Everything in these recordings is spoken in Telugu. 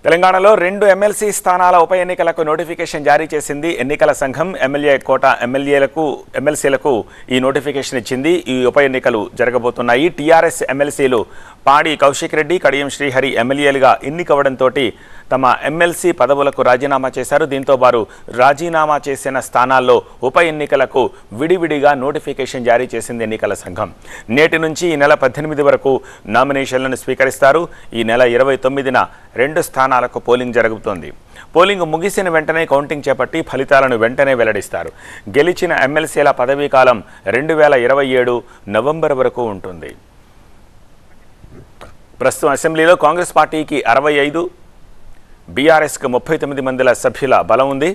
తెలంగాణలో రెండు ఎమ్మెల్సీ స్థానాల ఉప ఎన్నికలకు నోటిఫికేషన్ జారీ చేసింది ఎన్నికల సంఘం ఎమ్మెల్యే కోట ఎమ్మెల్యేలకు ఎమ్మెల్సీలకు ఈ నోటిఫికేషన్ ఇచ్చింది ఈ ఉప ఎన్నికలు జరగబోతున్నాయి టీఆర్ఎస్ ఎమ్మెల్సీలు పాడి కౌశిక్ రెడ్డి కడియం శ్రీహరి ఎమ్మెల్యేలుగా ఎన్నికవడంతో తమ ఎమ్మెల్సీ పదవులకు రాజీనామా చేశారు దీంతో వారు రాజీనామా చేసిన స్థానాల్లో ఉప ఎన్నికలకు విడివిడిగా నోటిఫికేషన్ జారీ చేసింది ఎన్నికల సంఘం నేటి నుంచి ఈ నెల పద్దెనిమిది వరకు నామినేషన్లను స్వీకరిస్తారు ఈ నెల ఇరవై తొమ్మిదిన రెండు స్థానాలకు పోలింగ్ జరుగుతోంది పోలింగ్ ముగిసిన వెంటనే కౌంటింగ్ చేపట్టి ఫలితాలను వెంటనే వెల్లడిస్తారు గెలిచిన ఎమ్మెల్సీల పదవీ కాలం రెండు వేల ఇరవై ఏడు నవంబర్ వరకు ఉంటుంది ప్రస్తుతం అసెంబ్లీలో కాంగ్రెస్ పార్టీకి అరవై ఐదు బీఆర్ఎస్కి ముప్పై తొమ్మిది మందిల సభ్యుల బలం ఉంది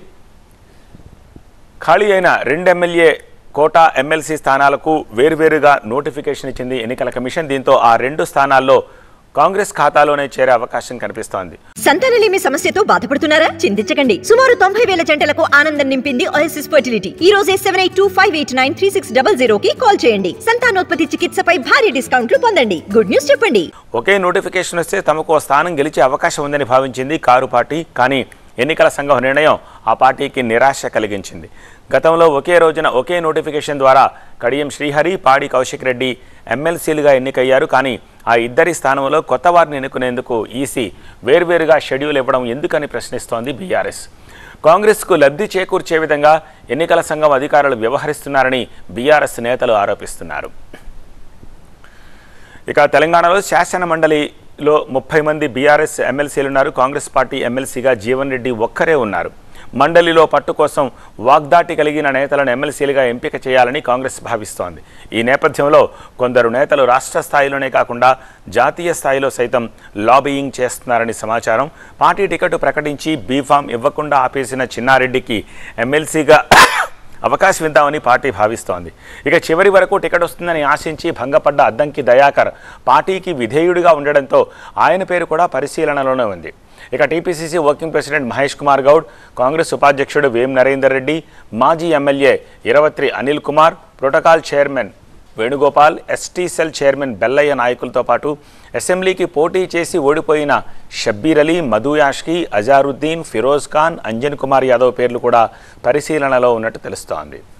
ఖాళీ అయిన రెండు ఎమ్మెల్యే కోటా ఎమ్మెల్సీ స్థానాలకు వేర్వేరుగా నోటిఫికేషన్ ఇచ్చింది ఎన్నికల కమిషన్ దీంతో ఆ రెండు స్థానాల్లో కాంగ్రెస్ ఖాతాలోనే చేరే అవకాశం కనిపిస్తోంది సంతానలేమి సమస్యతో బాధపడుతున్నారా చింతించకండి సుమారు తొంభై వేల జంటలకు ఆనందం నింపింది ఓఎస్ఎస్ ఫర్టిలిటీ ఈ రోజే seven eight two five eight nine three six double zero కి కాల్ చేయండి సంతానోత్పత్తి చికిత్సపై భారీ డిస్కౌంట్లు పొందండి గుడ్ న్యూస్ చెప్పండి ఒకే నోటిఫికేషన్ వస్తే తమకు ఓ స్థానం గెలిచే అవకాశం ఉందని భావించింది కారు పార్టీ కానీ ఎన్నికల సంఘం నిర్ణయం ఆ పార్టీకి నిరాశ కలిగించింది గతంలో ఒకే రోజున ఒకే నోటిఫికేషన్ ద్వారా కడియం శ్రీహరి పాడి కౌశిక్ రెడ్డి ఎమ్మెల్సీలుగా ఎన్నికయ్యారు కానీ ఆ ఇద్దరి స్థానంలో కొత్త వారిని ఎన్నుకునేందుకు ఈసీ వేర్వేరుగా షెడ్యూల్ ఇవ్వడం ఎందుకని ప్రశ్నిస్తోంది బీఆర్ఎస్ కాంగ్రెస్కు లబ్ధి చేకూర్చే విధంగా ఎన్నికల సంఘం అధికారులు వ్యవహరిస్తున్నారని బీఆర్ఎస్ నేతలు ఆరోపిస్తున్నారు ఇక తెలంగాణలో శాసన మండలిలో ముప్పై మంది బీఆర్ఎస్ ఎమ్మెల్సీలు ఉన్నారు కాంగ్రెస్ పార్టీ ఎమ్మెల్సీగా జీవన్ రెడ్డి ఒక్కరే ఉన్నారు మండలిలో పట్టు కోసం వాగ్దాటి కలిగిన నేతలను ఎమ్మెల్సీలుగా ఎంపిక చేయాలని కాంగ్రెస్ భావిస్తోంది ఈ నేపథ్యంలో కొందరు నేతలు రాష్ట్ర స్థాయిలోనే కాకుండా జాతీయ స్థాయిలో సైతం లాబీయింగ్ చేస్తున్నారని సమాచారం పార్టీ టికెట్ ప్రకటించి బీఫామ్ ఇవ్వకుండా ఆపేసిన చిన్నారెడ్డికి ఎమ్మెల్సీగా అవకాశం ఇద్దామని పార్టీ భావిస్తోంది ఇక చివరి వరకు టికెట్ వస్తుందని ఆశించి భంగపడ్డ అద్దంకి దయాకర్ పార్టీకి విధేయుడిగా ఉండడంతో ఆయన పేరు కూడా పరిశీలనలోనే ఉంది ఇక TPCC working president Mahesh Kumar Goud Congress ఉపాధ్యక్షుడు వేం నరేందర్ రెడ్డి మాజీ MLA Iravatri Anil Kumar protocol chairman Venugopal ST cell chairman Bellaiah నాయకులతో పాటు అసెంబ్లీకి పోటీ చేసి ఓడిపోయిన షబ్బీర్ అలీ మధు యాష్కి అజారుద్దీన్ ఫిరోజ్ ఖాన్ అంజన్ కుమార్ యాదవ్ పేర్లు కూడా పరిశీలనలో ఉన్నట్టు తెలుస్తోంది